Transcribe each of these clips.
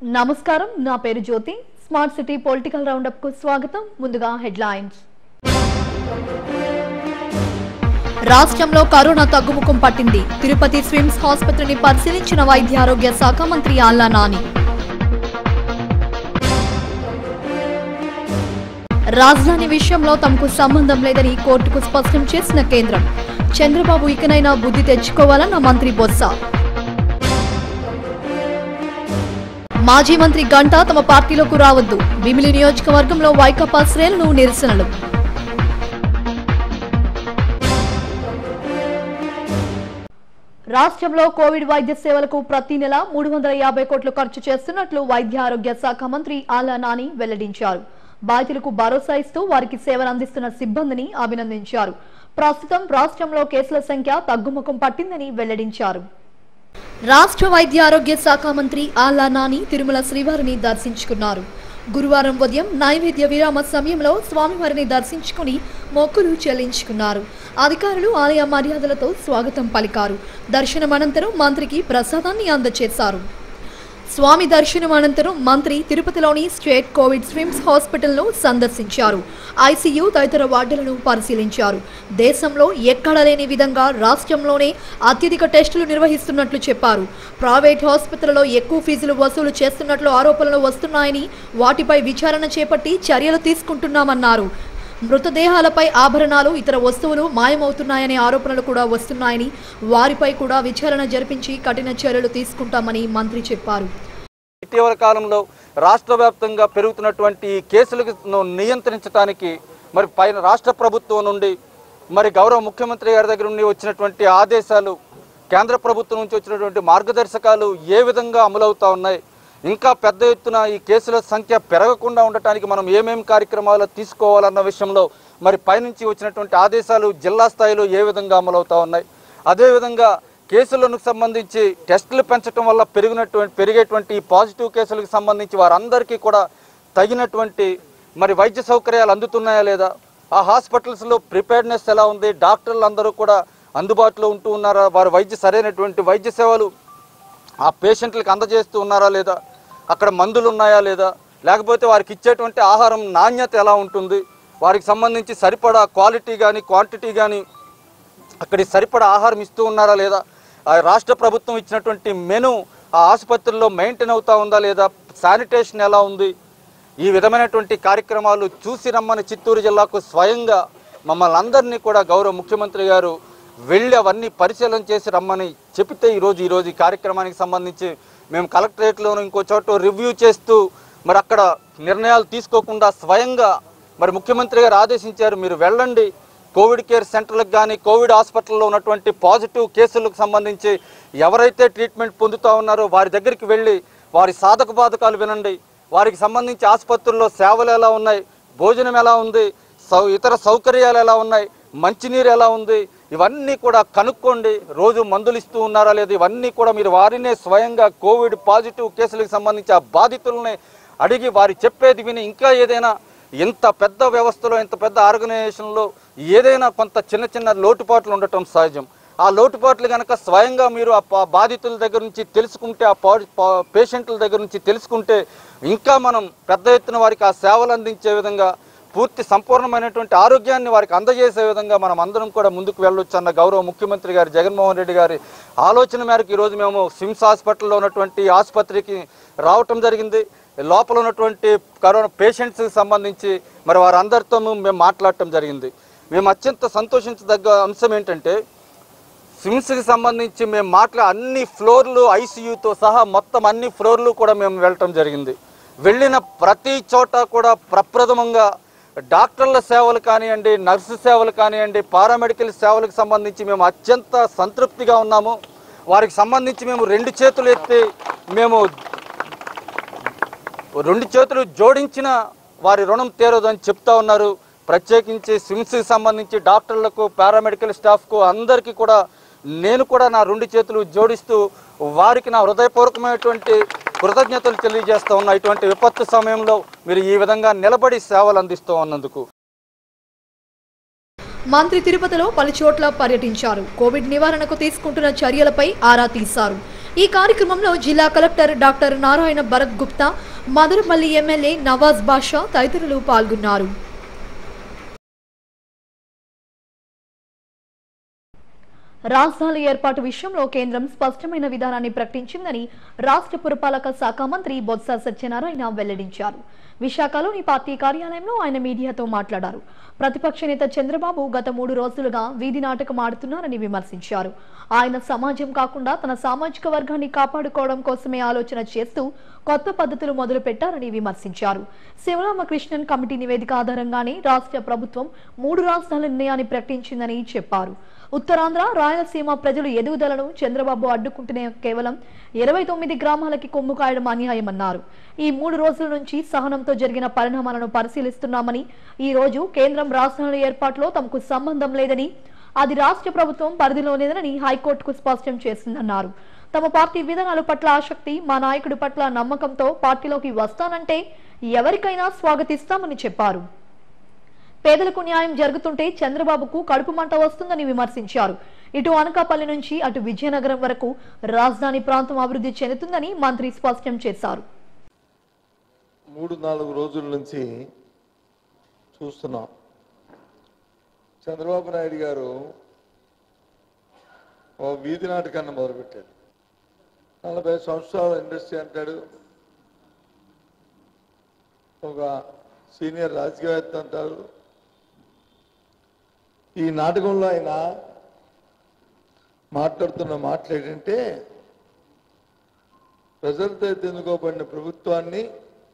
నమస్కారం నా పేరు Jyothi smart city political roundup కు స్వాగతం ముందుగా హెడ్లైన్స్ రాష్ట్రంలో కరోనా తగ్గుముఖం పట్టింది తిరుపతి స్విమ్స్ ఆసుపత్రిని పరిశీలించిన వైద్య ఆరోగ్య శాఖ మంత్రి ఆల్లా నాని రాజధాని విషయంలో తమకు సంబంధం లేదని కోర్టుకు స్పష్టం చేసిన కేంద్రం చంద్రబాబు ఇకనైనా బుద్ధి తెచ్చుకోవాలన్న మంత్రి బొత్స మాజీ మంత్రి గంటా తమ పార్టీలోకి రావద్దు భీమిలి నియోజకవర్గంలో వైకాపా శ్రేణులు నిరసనలు రాష్ట్రంలో కోవిడ్ వైద్య సేవలకు ప్రతి నెల మూడు వందల యాభై కోట్లు ఖర్చు చేస్తున్నట్లు వైద్య ఆరోగ్య శాఖ మంత్రి ఆలా నాని వెల్లడించారు బాధితులకు భరోసా ఇస్తూ వారికి సేవలు అందిస్తున్న సిబ్బందిని అభినందించారు ప్రస్తుతం రాష్ట్రంలో కేసుల సంఖ్య తగ్గుముఖం పట్టిందని వెల్లడించారు రాష్ట్ర వైద్య ఆరోగ్య శాఖ మంత్రి ఆల్లా నాని తిరుమల శ్రీవారిని దర్శించుకున్నారు గురువారం ఉదయం నైవేద్య విరామ సమయంలో స్వామివారిని దర్శించుకుని మొక్కులు చెల్లించుకున్నారు అధికారులు ఆలయ మర్యాదలతో స్వాగతం పలికారు దర్శనం అనంతరం మంత్రికి ప్రసాదాన్ని అందజేశారు స్వామి దర్శనం అనంతరం మంత్రి తిరుపతిలోని స్టేట్ కోవిడ్ స్విమ్స్ హాస్పిటల్ను సందర్శించారు ఐసీయూ తదితర వార్డులను పరిశీలించారు దేశంలో ఎక్కడా లేని విధంగా రాష్ట్రంలోనే అత్యధిక టెస్టులు నిర్వహిస్తున్నట్లు చెప్పారు ప్రైవేట్ ఆసుపత్రులలో ఎక్కువ ఫీజులు వసూలు చేస్తున్నట్లు ఆరోపణలు వస్తున్నాయని వాటిపై విచారణ చేపట్టి చర్యలు తీసుకుంటున్నామన్నారు మృతదేహాలపై ఆభరణాలు ఇతర వస్తువులు మాయమవుతున్నాయనే ఆరోపణలు కూడా వస్తున్నాయని వారిపై కూడా విచారణ జరిపించి కఠిన చర్యలు తీసుకుంటామని మంత్రి చెప్పారు ఇటీవల కాలంలో రాష్ట్ర వ్యాప్తంగా పెరుగుతున్నటువంటి ఈ కేసులను నియంత్రించడానికి మరి పైన రాష్ట్ర ప్రభుత్వం నుండి మరి గౌరవ ముఖ్యమంత్రి గారి దగ్గర నుండి వచ్చినటువంటి ఆదేశాలు కేంద్ర ప్రభుత్వం నుంచి వచ్చినటువంటి మార్గదర్శకాలు ఏ విధంగా అమలవుతా ఉన్నాయి ఇంకా పెద్ద ఎత్తున ఈ కేసుల సంఖ్య పెరగకుండా ఉండటానికి మనం ఏమేమి కార్యక్రమాలు తీసుకోవాలన్న విషయంలో మరి పైనుంచి వచ్చినటువంటి ఆదేశాలు జిల్లా స్థాయిలో ఏ విధంగా అమలవుతా ఉన్నాయి అదేవిధంగా కేసులకు సంబంధించి టెస్టులు పెంచడం వల్ల పెరిగినటువంటి పెరిగేటువంటి ఈ పాజిటివ్ కేసులకు సంబంధించి వారందరికీ కూడా తగినటువంటి మరి వైద్య సౌకర్యాలు అందుతున్నాయా లేదా ఆ హాస్పిటల్స్లో ప్రిపేర్నెస్ ఎలా ఉంది డాక్టర్లు అందరూ కూడా అందుబాటులో ఉంటూ ఉన్నారా వారు వైద్య సరైనటువంటి వైద్య సేవలు ఆ పేషెంట్లకు అందజేస్తూ ఉన్నారా లేదా అక్కడ మందులు ఉన్నాయా లేదా లేకపోతే వారికి ఇచ్చేటువంటి ఆహారం నాణ్యత ఎలా ఉంటుంది వారికి సంబంధించి సరిపడా క్వాలిటీ కానీ క్వాంటిటీ కానీ అక్కడికి సరిపడా ఆహారం ఇస్తూ ఉన్నారా లేదా ఆ రాష్ట్ర ప్రభుత్వం ఇచ్చినటువంటి మెను ఆ ఆసుపత్రుల్లో మెయింటైన్ అవుతా ఉందా లేదా శానిటేషన్ ఎలా ఉంది ఈ విధమైనటువంటి కార్యక్రమాలు చూసి రమ్మని చిత్తూరు జిల్లాకు స్వయంగా మమ్మల్ని అందరినీ కూడా గౌరవ ముఖ్యమంత్రి గారు వెళ్ళి అవన్నీ పరిశీలన చేసి రమ్మని చెబితే ఈరోజు ఈరోజు ఈ కార్యక్రమానికి సంబంధించి మేము కలెక్టరేట్లోనూ ఇంకో చోట రివ్యూ చేస్తూ మరి అక్కడ నిర్ణయాలు తీసుకోకుండా స్వయంగా మరి ముఖ్యమంత్రి గారు ఆదేశించారు మీరు వెళ్ళండి కోవిడ్ కేర్ సెంటర్లకు కానీ కోవిడ్ హాస్పిటల్లో ఉన్నటువంటి పాజిటివ్ కేసులకు సంబంధించి ఎవరైతే ట్రీట్మెంట్ పొందుతూ ఉన్నారో వారి దగ్గరికి వెళ్ళి వారి సాధక బాధకాలు వినండి వారికి సంబంధించి ఆసుపత్రుల్లో సేవలు ఎలా ఉన్నాయి భోజనం ఎలా ఉంది సౌ ఇతర సౌకర్యాలు ఎలా ఉన్నాయి మంచినీరు ఎలా ఉంది ఇవన్నీ కూడా కనుక్కోండి రోజు మందులు ఇస్తూ ఉన్నారా లేదు ఇవన్నీ కూడా మీరు వారినే స్వయంగా కోవిడ్ పాజిటివ్ కేసులకు సంబంధించి ఆ బాధితులని అడిగి వారి చెప్పేది విని ఇంకా ఏదైనా ఇంత పెద్ద వ్యవస్థలో ఇంత పెద్ద ఆర్గనైజేషన్లో ఏదైనా కొంత చిన్న చిన్న లోటుపాట్లు ఉండటం సహజం ఆ లోటుపాట్లు కనుక స్వయంగా మీరు ఆ పా- బాధితుల దగ్గర నుంచి తెలుసుకుంటే ఆ పా- పా- పేషెంట్ల దగ్గర నుంచి తెలుసుకుంటే ఇంకా మనం పెద్ద ఎత్తున వారికి ఆ సేవలు అందించే విధంగా పూర్తి సంపూర్ణమైనటువంటి ఆరోగ్యాన్ని వారికి అందజేసే విధంగా మనం అందరం కూడా ముందుకు వెళ్ళొచ్చు అన్న గౌరవ ముఖ్యమంత్రి గారు జగన్మోహన్ రెడ్డి గారి ఆలోచన మేరకు ఈరోజు మేము సిమ్స్ హాస్పిటల్లో ఉన్నటువంటి ఆసుపత్రికి రావటం జరిగింది లోపల ఉన్నటువంటి కరోనా పేషెంట్స్కి సంబంధించి మరి వారందరితో మేము మాట్లాడటం జరిగింది మేము అత్యంత సంతోషించదగ్గ అంశం ఏంటంటే సిమ్స్కి సంబంధించి మేము మాట్లా అన్ని ఫ్లోర్లు ఐసీయూతో సహా మొత్తం అన్ని ఫ్లోర్లు కూడా మేము వెళ్ళటం జరిగింది వెళ్ళిన ప్రతి చోట కూడా ప్రప్రథమంగా డాక్టర్ల సేవలు కానివ్వండి నర్సు సేవలు కానివ్వండి పారామెడికల్ సేవలకు సంబంధించి మేము అత్యంత సంతృప్తిగా ఉన్నాము వారికి సంబంధించి మేము రెండు చేతులు ఎత్తి మేము రెండు చేతులు జోడించిన వారి రుణం తీరదని చెప్తా ఉన్నారు ప్రత్యేకించి సిమ్స్కి సంబంధించి డాక్టర్లకు పారామెడికల్ స్టాఫ్కు అందరికీ కూడా నేను కూడా నా రెండు చేతులు జోడిస్తూ వారికి నా హృదయపూర్వకమైనటువంటి కృతజ్ఞతలు తెలియజేస్తూ ఉన్నా ఇటువంటి విపత్తు సమయంలో మీరు ఈ విధంగా నిలబడి సేవలు అందిస్తూ ఉన్నందుకు మంత్రి తిరుపతిలో పలు చోట్ల పర్యటించారు కోవిడ్ నివారణకు తీసుకుంటున్న చర్యలపై ఆరా తీశారు ఈ కార్యక్రమంలో జిల్లా collector doctor Narayana Bharat Gupta Madanapalle MLA Nawaz Basha తదితరులు పాల్గొన్నారు రాజధానుల ఏర్పాటు విషయంలో కేంద్రం స్పష్టమైన విధానాన్ని ప్రకటించిందని రాష్ట్ర పురపాలక శాఖ మంత్రి బొత్స సత్యనారాయణ వెల్లడించారు విశాఖలోని పార్టీ కార్యాలయంలో ఆయన మీడియాతో మాట్లాడారు ప్రతిపక్ష నేత చంద్రబాబు గత మూడు రోజులుగా వీధి నాటకం ఆడుతున్నారని విమర్శించారు ఆయన సమాజం కాకుండా తన సామాజిక వర్గాన్ని కాపాడుకోవడం కోసమే ఆలోచన చేస్తూ కొత్త పద్ధతులు మొదలు పెట్టారని విమర్శించారు శివరామకృష్ణన్ కమిటీ నివేదిక ఆధారంగానే రాష్ట్ర ప్రభుత్వం మూడు రాష్ట్రాల నిర్ణయాన్ని ప్రకటించిందని చెప్పారు ఉత్తరాంధ్ర రాయలసీమ ప్రజలు ఎదుగుదలను చంద్రబాబు అడ్డుకుంటూనే కేవలం ఇరవై తొమ్మిది గ్రామాలకి కొమ్ము కాయడం అన్యాయమన్నారు ఈ మూడు రోజుల నుంచి సహనంతో జరిగిన పరిణామాలను పరిశీలిస్తున్నామని ఈ రోజు కేంద్రం రాష్ట్రాల ఏర్పాటులో తమకు సంబంధం లేదని అది రాష్ట్ర ప్రభుత్వం పరిధిలోనేదని హైకోర్టుకు స్పష్టం చేసిందన్నారు తమ పార్టీ విధానాల పట్ల ఆసక్తి మా నాయకుడి పట్ల నమ్మకంతో పార్టీలోకి వస్తానంటే ఎవరికైనా స్వాగతిస్తామని చెప్పారు పేదలకు న్యాయం జరుగుతుంటే చంద్రబాబుకు కడుపు మంట వస్తుందని విమర్శించారు ఇటు అనకాపల్లి నుంచి అటు విజయనగరం వరకు రాజధాని ప్రాంతం అభివృద్ధి చెందుతుందని మంత్రి స్పష్టం చేశారు మూడు నాలుగు రోజుల నుంచి చూస్తున్నాం చంద్రబాబు నాయుడు గారు ఓ వీధి నాటకాన్ని మొదలుపెట్టాడు నలభై సంవత్సరాల ఇండస్ట్రీ అంటాడు ఒక సీనియర్ రాజకీయవేత్త అంటారు ఈ నాటకంలో ఆయన మాట్లాడుతున్న మాటలు ఏంటంటే ప్రజలతో ఎన్నుకోబడిన ప్రభుత్వాన్ని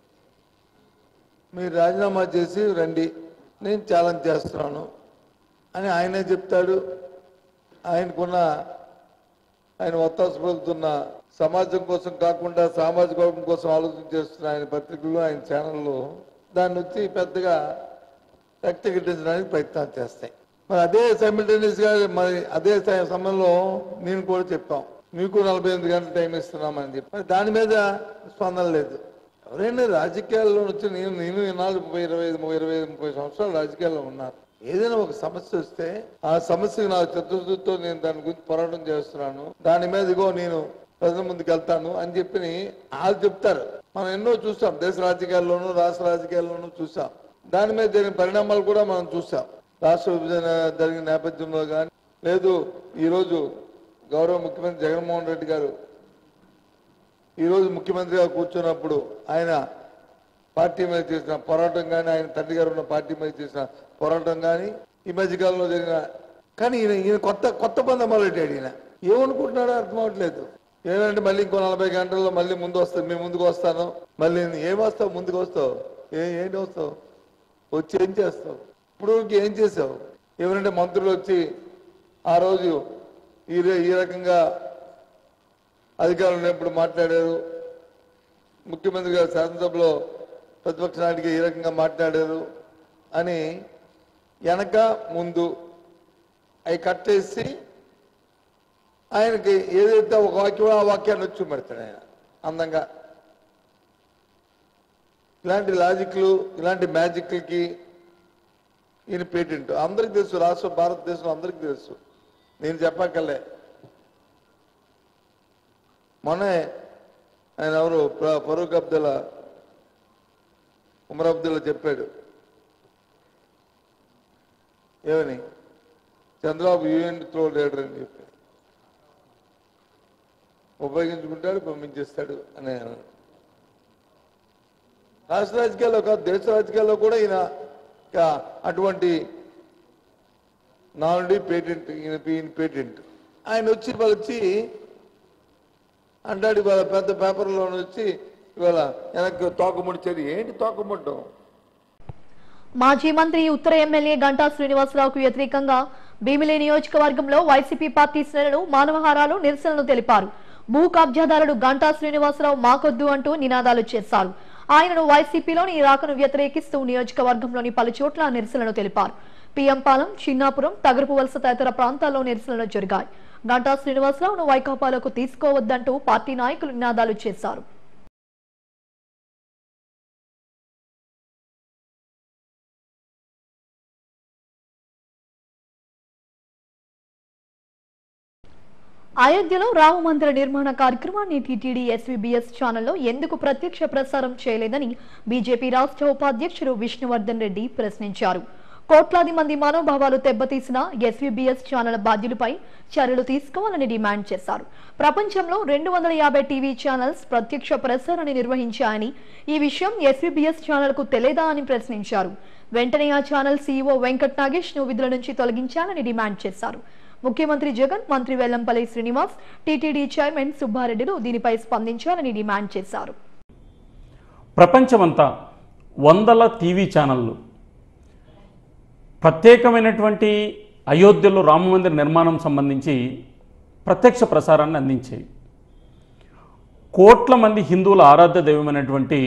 మీరు రాజీనామా చేసి రండి నేను ఛాలెంజ్ చేస్తున్నాను అని ఆయనే చెప్తాడు ఆయనకున్న ఆయన ఒత్తాసు పలుకుతున్న సమాజం కోసం కాకుండా సామాజిక వర్గం కోసం ఆలోచన చేస్తున్న ఆయన పత్రికలు ఆయన ఛానళ్ళు దాన్ని వచ్చి పెద్దగా వ్యక్తీకరించడానికి ప్రయత్నాలు చేస్తాయి మరి అదే సైమిల్టేనియస్ గా మరి అదే స- సమయంలో నేను కూడా చెప్పాం మీకు నలభై ఎనిమిది గంటల టైం ఇస్తున్నామని చెప్పి మరి దాని మీద స్పందన లేదు ఎవరైనా రాజకీయాల్లో వచ్చి నేను నేను ఇన్నాళ్ళు ముప్పై ఇరవై ఐదు ముప్పై ఇరవై ఐదు ముప్పై సంవత్సరాలు రాజకీయాల్లో ఉన్నారు ఏదైనా ఒక సమస్య వస్తే ఆ సమస్యకు నా చిత్తశుద్ధితో నేను దాని గురించి పోరాటం చేస్తున్నాను దాని మీద ఇగో నేను ప్రజల ముందుకు వెళ్తాను అని చెప్పి వాళ్ళు చెప్తారు మనం ఎన్నో చూసాం దేశ రాజకీయాల్లోనూ రాష్ట్ర రాజకీయాల్లోనూ చూసాం దాని మీద జరిగిన పరిణామాలు కూడా మనం చూసాం రాష్ట్ర విభజన జరిగిన నేపథ్యంలో కానీ లేదు ఈరోజు గౌరవ ముఖ్యమంత్రి జగన్మోహన్ రెడ్డి గారు ఈరోజు ముఖ్యమంత్రిగా కూర్చున్నప్పుడు ఆయన పార్టీ మీద చేసిన పోరాటం కానీ ఆయన తండ్రి గారు ఉన్న పార్టీ మీద చేసిన పోరాటం కానీ ఈ మధ్యకాలంలో జరిగిన కానీ ఈయన ఈయన కొత్త కొత్త బంధం మొదలెట్టాడు ఈయన ఏమనుకుంటున్నాడో అర్థం అవట్లేదు ఏమంటే మళ్ళీ ఇంకో నలభై గంటల్లో మళ్ళీ ముందు వస్తాను మేము ముందుకు వస్తాను మళ్ళీ ఏం వస్తావు ముందుకు వస్తావు ఏ ఏంటి వస్తావు వచ్చి ఏం చేస్తావు ఇప్పుడు వరకు ఏం చేసావు ఎవరంటే మంత్రులు వచ్చి ఆ రోజు ఈ ర- ఈ రకంగా అధికారులు ఉన్నప్పుడు మాట్లాడారు ముఖ్యమంత్రి గారు శాసనసభలో ప్రతిపక్ష నాయకుడిగా ఈ రకంగా మాట్లాడారు అని వెనక ముందు అవి కట్టేసి ఆయనకి ఏదైతే ఒక వాక్యం ఆ వాక్యాన్ని వచ్చి పెడతాడు ఆయన అందంగా ఇలాంటి లాజిక్లు ఇలాంటి మ్యాజిక్లకి ఈయన పేటెంట్ అందరికి తెలుసు రాష్ట్ర భారతదేశంలో అందరికి తెలుసు నేను చెప్పక్కర్లే మొన్నే ఆయన ఎవరు ఫ- ఫరూక్ అబ్దుల్లా ఉమర్ అబ్దుల్లా చెప్పాడు ఏమని చంద్రబాబు యూఎన్ త్రో లీడర్ అని చెప్పి ఉపయోగించుకుంటాడు పంపించేస్తాడు అని అన్నాడు. రాష్ట్ర రాజకీయాల్లో కాదు దేశ రాజకీయాల్లో కూడా ఈయన ఇక అటువంటి నాలుడి పేటెంట్ ఈయన ఈయన పేటెంట్ ఆయన వచ్చి వాళ్ళు వచ్చి అంటాడు ఇవాళ పెద్ద పేపర్లో వచ్చి ఇవాళ వెనక్కి తోక ముడిచేది ఏంటి తోక ముట్టడం మాజీ మంత్రి ఉత్తర ఎమ్మెల్యే గంటా శ్రీనివాసరావుకు వ్యతిరేకంగా భీమిలి నియోజకవర్గంలో వైసీపీ పార్టీ శ్రేణులు మానవహారాలు నిరసనలు తెలిపారు భూ కబ్జాదారుడు గంటా శ్రీనివాసరావు మాకొద్దు అంటూ నినాదాలు చేశారు ఆయనను వైసీపీలోని రాకను వ్యతిరేకిస్తూ నియోజకవర్గంలోని పలు చోట్ల నిరసనలు తెలిపారు పిఎంపాలెం చిన్నాపురం తగరపు వలస తదితర ప్రాంతాల్లో నిరసనలు జరిగాయి గంటా శ్రీనివాసరావును వైకాపాలకు తీసుకోవద్దంటూ పార్టీ నాయకులు నినాదాలు చేశారు అయోధ్యలో రామ మందిర నిర్మాణ కార్యక్రమాన్ని టీటీడీ ఎస్వీబీఎస్ ఛానల్లో ఎందుకు ప్రత్యక్ష ప్రసారం చేయలేదని బీజేపీ రాష్ట్ర ఉపాధ్యక్షుడు విష్ణువర్ధన్ రెడ్డి ప్రశ్నించారు కోట్లాది మంది మనోభావాలు దెబ్బతీసిన ఎస్వీబీఎస్ ఛానల్ బాధ్యులపై చర్యలు తీసుకోవాలని డిమాండ్ చేశారు ప్రపంచంలో రెండు వందల యాభై టీవీ ఛానల్స్ ప్రత్యక్ష ప్రసారాన్ని నిర్వహించాయని ఈ విషయం ఎస్వీబీఎస్ ఛానల్ కు తెలియదా అని ప్రశ్నించారు వెంటనే ఆ ఛానల్ సీఈఓ వెంకట్ నాగేష్ ను విధుల నుంచి తొలగించాలని డిమాండ్ చేశారు ముఖ్యమంత్రి జగన్ మంత్రి వెల్లంపల్లి శ్రీనివాస్ టీటీడీ చైర్మన్ సుబ్బారెడ్డిలు దీనిపై స్పందించాలని డిమాండ్ చేశారు ప్రపంచమంతా వందల టీవీ ఛానళ్ళు ప్రత్యేకమైనటువంటి అయోధ్యలో రామమందిర నిర్మాణం సంబంధించి ప్రత్యక్ష ప్రసారాన్ని అందించాయి కోట్ల మంది హిందువుల ఆరాధ్య దైవమైనటువంటి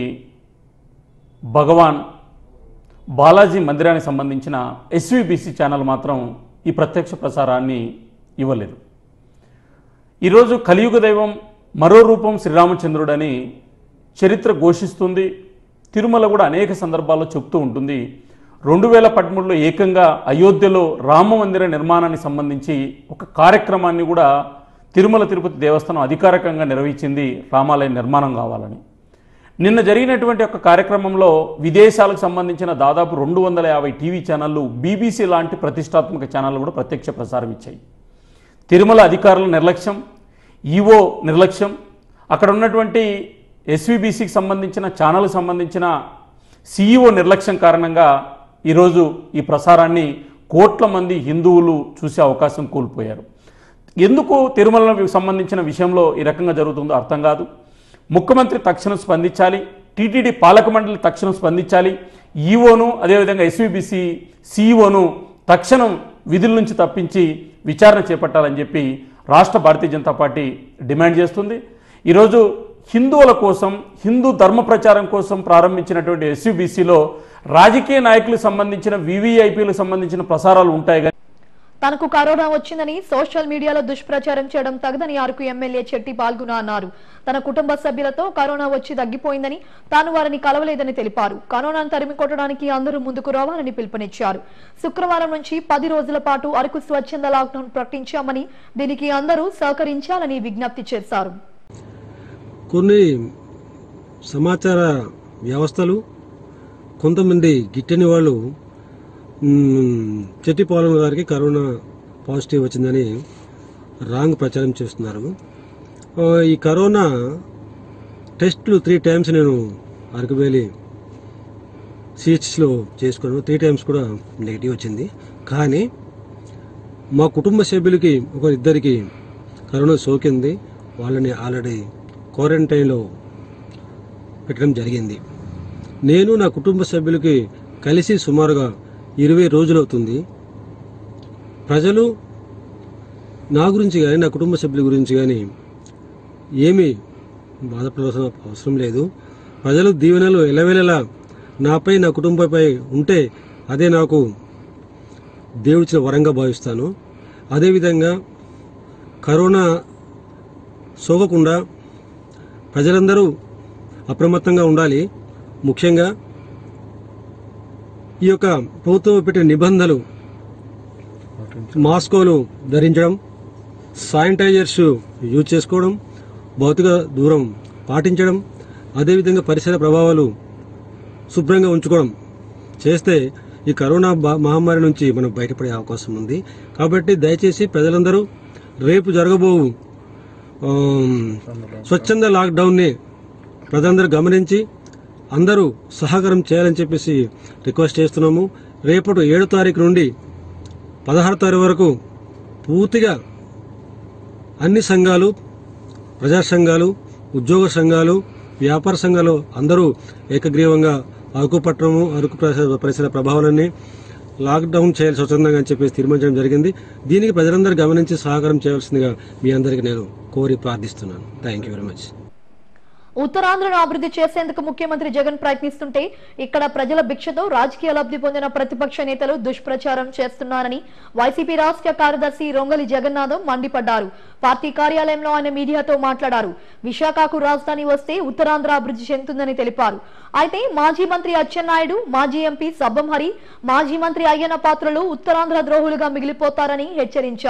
భగవాన్ బాలాజీ మందిరానికి సంబంధించిన ఎస్వీబీసీ ఛానల్ మాత్రం ఈ ప్రత్యక్ష ప్రసారాన్ని ఇవ్వలేదు ఈరోజు కలియుగ దైవం మరో రూపం శ్రీరామచంద్రుడని చరిత్ర ఘోషిస్తుంది తిరుమల కూడా అనేక సందర్భాల్లో చెప్తూ ఉంటుంది రెండు వేల పదమూడులో ఏకంగా అయోధ్యలో రామ మందిర నిర్మాణానికి సంబంధించి ఒక కార్యక్రమాన్ని కూడా తిరుమల తిరుపతి దేవస్థానం అధికారికంగా నిర్వహించింది రామాలయ నిర్మాణం కావాలని నిన్న జరిగినటువంటి ఒక కార్యక్రమంలో విదేశాలకు సంబంధించిన దాదాపు రెండు వందల యాభై టీవీ ఛానళ్ళు బీబీసీ లాంటి ప్రతిష్టాత్మక ఛానళ్ళు కూడా ప్రత్యక్ష ప్రసారం ఇచ్చాయి తిరుమల అధికారుల నిర్లక్ష్యం ఈవో నిర్లక్ష్యం అక్కడ ఉన్నటువంటి ఎస్వీబీసీకి సంబంధించిన ఛానల్కి సంబంధించిన సీఈఓ నిర్లక్ష్యం కారణంగా ఈరోజు ఈ ప్రసారాన్ని కోట్ల మంది హిందువులు చూసే అవకాశం కోల్పోయారు ఎందుకు తిరుమలకు సంబంధించిన విషయంలో ఈ రకంగా జరుగుతుందో అర్థం కాదు ముఖ్యమంత్రి తక్షణం స్పందించాలి టీటీడీ పాలక మండలి తక్షణం స్పందించాలి ఈఓను అదేవిధంగా ఎస్వీబీసీ సీఈఓను తక్షణం విధుల నుంచి తప్పించి విచారణ చేపట్టాలని చెప్పి రాష్ట్ర భారతీయ జనతా పార్టీ డిమాండ్ చేస్తుంది ఈరోజు హిందువుల కోసం హిందూ ధర్మ ప్రచారం కోసం ప్రారంభించినటువంటి ఎస్యూబీసీలో రాజకీయ నాయకులకు సంబంధించిన వివిఐపీలకు సంబంధించిన ప్రసారాలు ఉంటాయి కానీ తనకు కరోనా వచ్చిందని సోషల్ మీడియాలో దుష్ప్రచారం చేయడం తగదని అరకు ఎమ్మెల్యే చెట్టి పాల్గొన అన్నారు తన కుటుంబ సభ్యులతో కరోనా వచ్చి తగ్గిపోయిందని తాను వారిని కలవలేదని తెలిపారు కరోనాను తరిమి కొట్టడానికి అందరూ ముందుకు రావాలని పిలుపునిచ్చారు శుక్రవారం నుంచి పది రోజుల పాటు అరకు స్వచ్ఛంద లాక్డౌన్ ప్రకటించామని దీనికి అందరూ సహకరించాలని విజ్ఞప్తి చేశారు కొన్ని సమాచార వ్యవస్థలు కొంతమంది గిట్టని వాళ్ళు మ్, చెట్టిపాలెం గారికి కరోనా పాజిటివ్ వచ్చిందని రాంగ్ ప్రచారం చేస్తున్నారు ఆ, ఈ కరోనా టెస్టులు త్రీ టైమ్స్ నేను అరకువేలి సిహెచ్లో చేసుకున్నాను త్రీ టైమ్స్ కూడా నెగిటివ్ వచ్చింది కానీ మా కుటుంబ సభ్యులకి ఒక ఇద్దరికి కరోనా సోకింది వాళ్ళని ఆల్రెడీ క్వారంటైన్లో పెట్టడం జరిగింది నేను నా కుటుంబ సభ్యులకి కలిసి సుమారుగా ఇరవై రోజులు అవుతుంది ప్రజలు నా గురించి కానీ నా కుటుంబ సభ్యుల గురించి కానీ ఏమీ బాధపడాల్సిన అవసరం లేదు ప్రజలు దీవెనలు ఎలవెలలా నాపై నా కుటుంబంపై ఉంటే అదే నాకు దేవుడిచ్చిన వరంగా భావిస్తాను అదేవిధంగా కరోనా సోకకుండా ప్రజలందరూ అప్రమత్తంగా ఉండాలి ముఖ్యంగా ఈ యొక్క ప్రభుత్వం పెట్టిన నిబంధనలు మాస్కోలు ధరించడం శానిటైజర్స్ యూజ్ చేసుకోవడం భౌతిక దూరం పాటించడం అదేవిధంగా పరిసర ప్రభావాలు శుభ్రంగా ఉంచుకోవడం చేస్తే ఈ కరోనా బా- మహమ్మారి నుంచి మనం బయటపడే అవకాశం ఉంది కాబట్టి దయచేసి ప్రజలందరూ రేపు జరగబోవు ఆమ్, స్వచ్ఛంద లాక్డౌన్ని ప్రజలందరూ గమనించి అందరూ సహకారం చేయాలని చెప్పేసి రిక్వెస్ట్ చేస్తున్నాము రేపటి ఏడో తారీఖు నుండి పదహారు తారీఖు వరకు పూర్తిగా అన్ని సంఘాలు ప్రజా సంఘాలు ఉద్యోగ సంఘాలు వ్యాపార సంఘాలు అందరూ ఏకగ్రీవంగా అరకు పట్టణము అరకు పరిసర పరిసర ప్రభావాలన్నీ లాక్డౌన్ చేయాలి స్వచ్ఛందంగా అని చెప్పేసి తీర్మానించడం జరిగింది దీనికి ప్రజలందరూ గమనించి సహకారం చేయవలసిందిగా మీ అందరికీ నేను కోరి ప్రార్థిస్తున్నాను థ్యాంక్ యూ వెరీ మచ్ ఉత్తరాంధ్రను అభివృద్ధి చేసేందుకు ముఖ్యమంత్రి జగన్ ప్రయత్నిస్తుంటే ఇక్కడ ప్రజల భిక్షతో రాజకీయ లబ్ధి పొందిన ప్రతిపక్ష నేతలు దుష్ప్రచారం చేస్తున్నారని వైసీపీ రాష్ట్ర కార్యదర్శి రొంగలి జగన్నాథం మండిపడ్డారు పార్టీ కార్యాలయంలో ఆయన మీడియాతో మాట్లాడారు విశాఖకు రాజధాని వస్తే ఉత్తరాంధ్ర అభివృద్ధి చెందుతుందని తెలిపారు అయితే మాజీ మంత్రి అచ్చెన్నాయుడు మాజీ ఎంపీ సబ్బం హరి మాజీ మంత్రి అయ్యన్న పాత్రలు ఉత్తరాంధ్ర ద్రోహులుగా మిగిలిపోతారని హెచ్చరించారు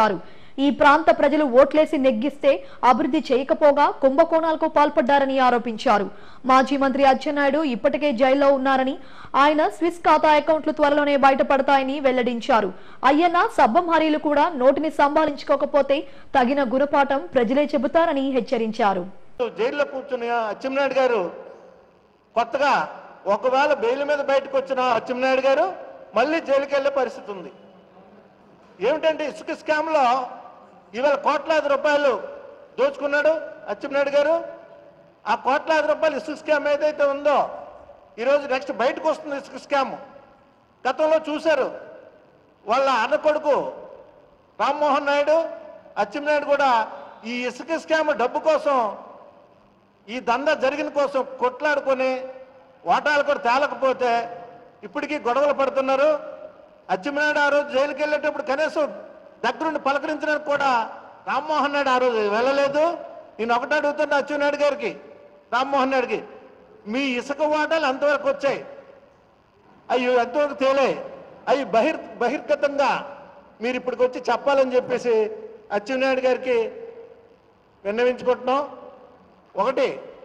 ఈ ప్రాంత ప్రజలు ఓట్లేసి నెగ్గిస్తే అభివృద్ధి చేయకపోగా కుంభకోణాలకు పాల్పడ్డారని ఆరోపించారు మాజీ మంత్రి అచ్చెన్నాయుడు ఇప్పటికే జైల్లో ఉన్నారని ఆయన స్విస్ ఖాతా అకౌంట్లు త్వరలోనే బయటపడతాయని వెల్లడించారు అయ్యన్న సబ్బం హరీలు కూడా నోటిని సంభాళించుకోకపోతే తగిన గుణపాఠం ప్రజలే చెబుతారని హెచ్చరించారు జైల్లో కూర్చుని అచ్చెన్నాయుడు గారు కొత్తగా ఒకవేళ బెయిల్ మీద బయటకు వచ్చిన అచ్చెన్నాయుడు గారు మళ్ళీ జైలుకి వెళ్ళే పరిస్థితి ఉంది ఏమిటంటే ఇసుక స్కామ్లో ఇవాళ కోట్లాది రూపాయలు దోచుకున్నాడు అచ్చెన్నాయుడు గారు ఆ కోట్లాది రూపాయలు ఇసుక స్కామ్ ఏదైతే ఉందో ఈరోజు నెక్స్ట్ బయటకు వస్తుంది ఇసుక స్కామ్ గతంలో చూశారు వాళ్ళ అన్న కొడుకు రామ్మోహన్ నాయుడు అచ్చెన్నాయుడు కూడా ఈ ఇసుక స్కామ్ డబ్బు కోసం ఈ దందా జరిగిన కోసం కొట్లాడుకొని వాటాలు కూడా తేలకపోతే ఇప్పటికీ గొడవలు పడుతున్నారు అచ్చెన్నాయుడు ఆ రోజు జైలుకి వెళ్ళేటప్పుడు కనీసం దగ్గరుండి పలకరించడానికి కూడా రామ్మోహన్ నాయుడు ఆ రోజు వెళ్ళలేదు నేను ఒకటి అడుగుతున్నా అచ్చెన్నాయుడు గారికి రామ్మోహన్ నాయుడికి మీ ఇసుక వాటాలు అంతవరకు వచ్చాయి అవి ఎంతవరకు తేలే అవి బహిర్ బహిర్గతంగా మీరు ఇప్పటికి వచ్చి చెప్పాలని చెప్పేసి అచ్చెన్నాయుడు గారికి విన్నవించుకుంటున్నాం ఒకటి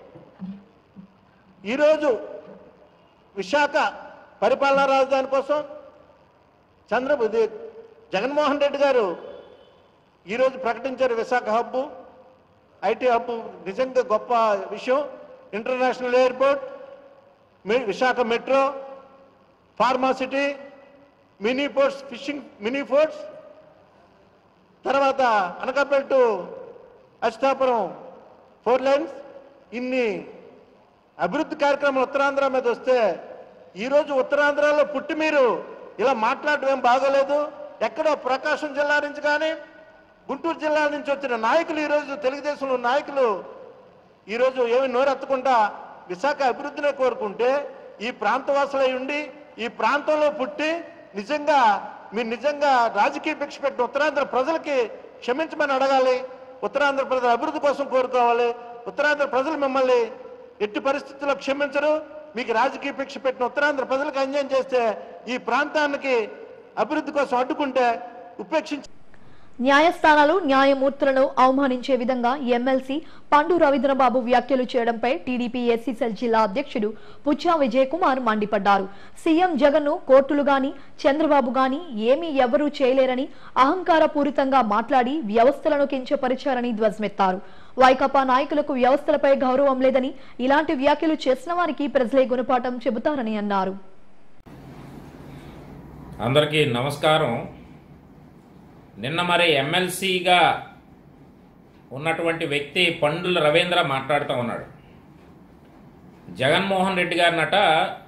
ఈరోజు విశాఖ పరిపాలనా రాజధాని కోసం చంద్ర ఇది జగన్మోహన్ రెడ్డి గారు ఈరోజు ప్రకటించారు విశాఖ హబ్బు ఐటీ హబ్బు నిజంగా గొప్ప విషయం ఇంటర్నేషనల్ ఎయిర్పోర్ట్ మీ- Visakha metro pharma city mini ports fishing mini ports తర్వాత Anakapalli to Atchutapuram four lines ఇన్ని అభివృద్ధి కార్యక్రమాలు ఉత్తరాంధ్ర మీద వస్తే ఈరోజు ఉత్తరాంధ్రలో పుట్టి మీరు ఇలా మాట్లాడడం ఏం బాగోలేదు ఎక్కడో ప్రకాశం జిల్లా నుంచి కానీ గుంటూరు జిల్లా నుంచి వచ్చిన నాయకులు ఈరోజు తెలుగుదేశంలో నాయకులు ఈరోజు ఏమి నోరెత్తకుండా విశాఖ అభివృద్ధినే కోరుకుంటే ఈ ప్రాంతవాసులై ఉండి ఈ ప్రాంతంలో పుట్టి నిజంగా మీరు నిజంగా రాజకీయ భిక్ష పెట్టిన ఉత్తరాంధ్ర ప్రజలకి క్షమించమని అడగాలి ఉత్తరాంధ్ర ప్రజల అభివృద్ధి కోసం కోరుకోవాలి ఉత్తరాంధ్ర ప్రజలు మిమ్మల్ని ఎట్టి పరిస్థితుల్లో క్షమించరు మీకు రాజకీయ భిక్ష పెట్టిన ఉత్తరాంధ్ర ప్రజలకు అన్యాయం చేస్తే ఈ ప్రాంతానికి అభివృద్ధి కోసం అడ్డుకుంటే ఉపేక్షించి న్యాయస్థానాలు న్యాయమూర్తులను అవమానించే విధంగా ఎమ్మెల్సీ పండు రవీంద్రబాబు వ్యాఖ్యలు చేయడంపై టీడీపీ ఎస్సీసెల్ జిల్లా అధ్యక్షుడు పుచ్చా విజయ్ కుమార్ మండిపడ్డారు సీఎం జగన్ను కోర్టులు గాని చంద్రబాబు గాని ఏమీ ఎవరూ చేయలేరని అహంకారపూరితంగా మాట్లాడి వ్యవస్థలను కించపరిచారని ధ్వజమెత్తారు వైకాపా నాయకులకు వ్యవస్థలపై గౌరవం లేదని ఇలాంటి వ్యాఖ్యలు చేసిన వారికి ప్రజలే గుణపాఠం చెబుతారని అన్నారు అందరికీ నమస్కారం నిన్న మరి ఎమ్మెల్సీగా ఉన్నటువంటి వ్యక్తి పండుల రవీంద్ర మాట్లాడుతూ ఉన్నాడు జగన్మోహన్ రెడ్డి గారినట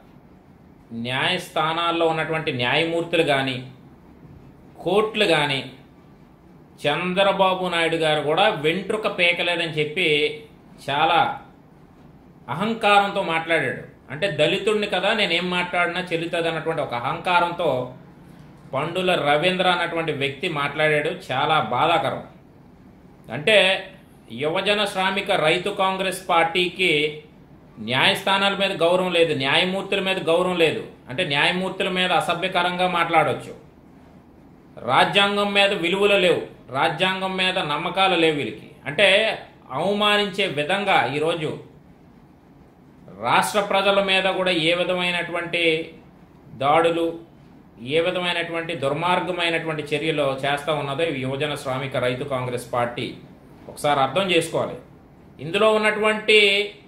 న్యాయస్థానాల్లో ఉన్నటువంటి న్యాయమూర్తులు కానీ కోర్టులు కానీ చంద్రబాబు నాయుడు గారు కూడా వెంట్రుక పేకలేదని చెప్పి చాలా అహంకారంతో మాట్లాడాడు అంటే దళితుడిని కదా నేనేం మాట్లాడినా చెల్లుతుంది అన్నటువంటి ఒక అహంకారంతో పండుల రవీంద్ర అన్నటువంటి వ్యక్తి మాట్లాడాడు చాలా బాధాకరం అంటే యువజన శ్రామిక రైతు కాంగ్రెస్ పార్టీకి న్యాయస్థానాల మీద గౌరవం లేదు న్యాయమూర్తుల మీద గౌరవం లేదు అంటే న్యాయమూర్తుల మీద అసభ్యకరంగా మాట్లాడవచ్చు రాజ్యాంగం మీద విలువలు లేవు రాజ్యాంగం మీద నమ్మకాలు లేవు వీరికి అంటే అవమానించే విధంగా ఈరోజు రాష్ట్ర ప్రజల మీద కూడా ఏ విధమైనటువంటి దాడులు ఏ విధమైనటువంటి దుర్మార్గమైనటువంటి చర్యలు చేస్తూ ఉన్నదో ఈ యువజన శ్రామిక రైతు కాంగ్రెస్ పార్టీ ఒకసారి అర్థం చేసుకోవాలి ఇందులో ఉన్నటువంటి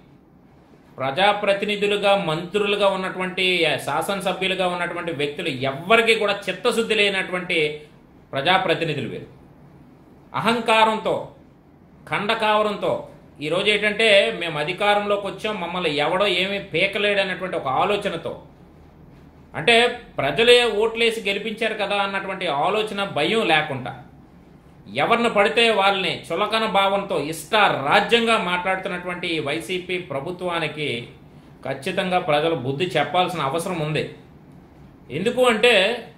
ప్రజాప్రతినిధులుగా మంత్రులుగా ఉన్నటువంటి శాసనసభ్యులుగా ఉన్నటువంటి వ్యక్తులు ఎవ్వరికీ కూడా చిత్తశుద్ధి లేనటువంటి ప్రజాప్రతినిధులు వీరు అహంకారంతో ఖండకావరంతో ఈరోజు ఏంటంటే మేము అధికారంలోకి వచ్చాం మమ్మల్ని ఎవడో ఏమీ పీకలేడన్నటువంటి ఒక ఆలోచనతో అంటే ప్రజలే ఓట్లేసి గెలిపించారు కదా అన్నటువంటి ఆలోచన భయం లేకుండా ఎవరిని పడితే వాళ్ళని చులకన భావంతో ఇష్ట రాజ్యంగా మాట్లాడుతున్నటువంటి ఈ వైసీపీ ప్రభుత్వానికి ఖచ్చితంగా ప్రజలు బుద్ధి చెప్పాల్సిన అవసరం ఉంది ఎందుకు అంటే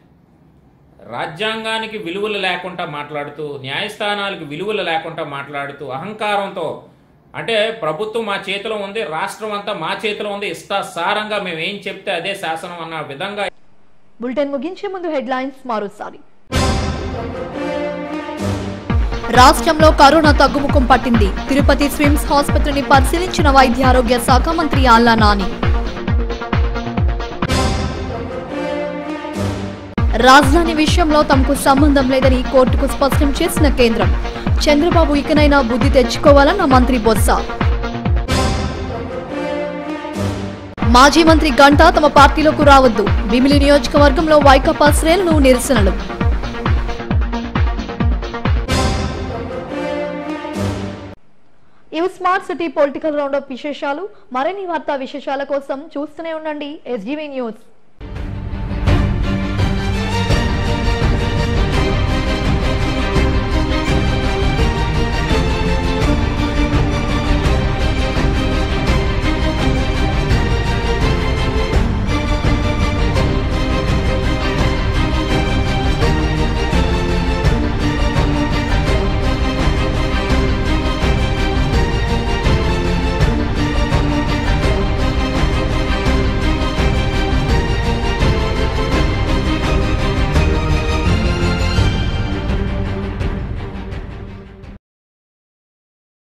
రాజ్యాంగానికి విలువలు లేకుండా మాట్లాడుతూ న్యాయస్థానాలకు విలువలు లేకుండా మాట్లాడుతూ అహంకారంతో అంటే ప్రభుత్వం మా చేతిలో ఉంది రాష్ట్రం అంతా మా చేతిలో ఉంది ఇష్టాసారంగా మేము ఏం చెప్తే అదే శాసనం అన్న విధంగా బులెటిన్ ముగించే ముందు హెడ్లైన్స్ మరోసారి రాష్ట్రంలో కరోనా తగ్గుముఖం పట్టింది తిరుపతి స్విమ్స్ ఆసుపత్రిని పరిశీలించిన వైద్య ఆరోగ్య శాఖ మంత్రి ఆళ్ల నాని రాజధాని విషయంలో తమకు సంబంధం లేదని కోర్టుకు స్పష్టం చేసిన కేంద్రం చంద్రబాబు ఇకనైనా బుద్ధి తెచ్చుకోవాలన్న మంత్రి బొత్స మాజీ మంత్రి గంటా తమ పార్టీలోకి రావద్దు భీమిలి నియోజకవర్గంలో వైకాపా శ్రేణులు నిరసనలు ఇవి స్మార్ట్ సిటీ పొలిటికల్ రౌండప్ విశేషాలు మరిన్ని వార్తా విశేషాల కోసం చూస్తూనే ఉండండి ఎస్జీవీ న్యూస్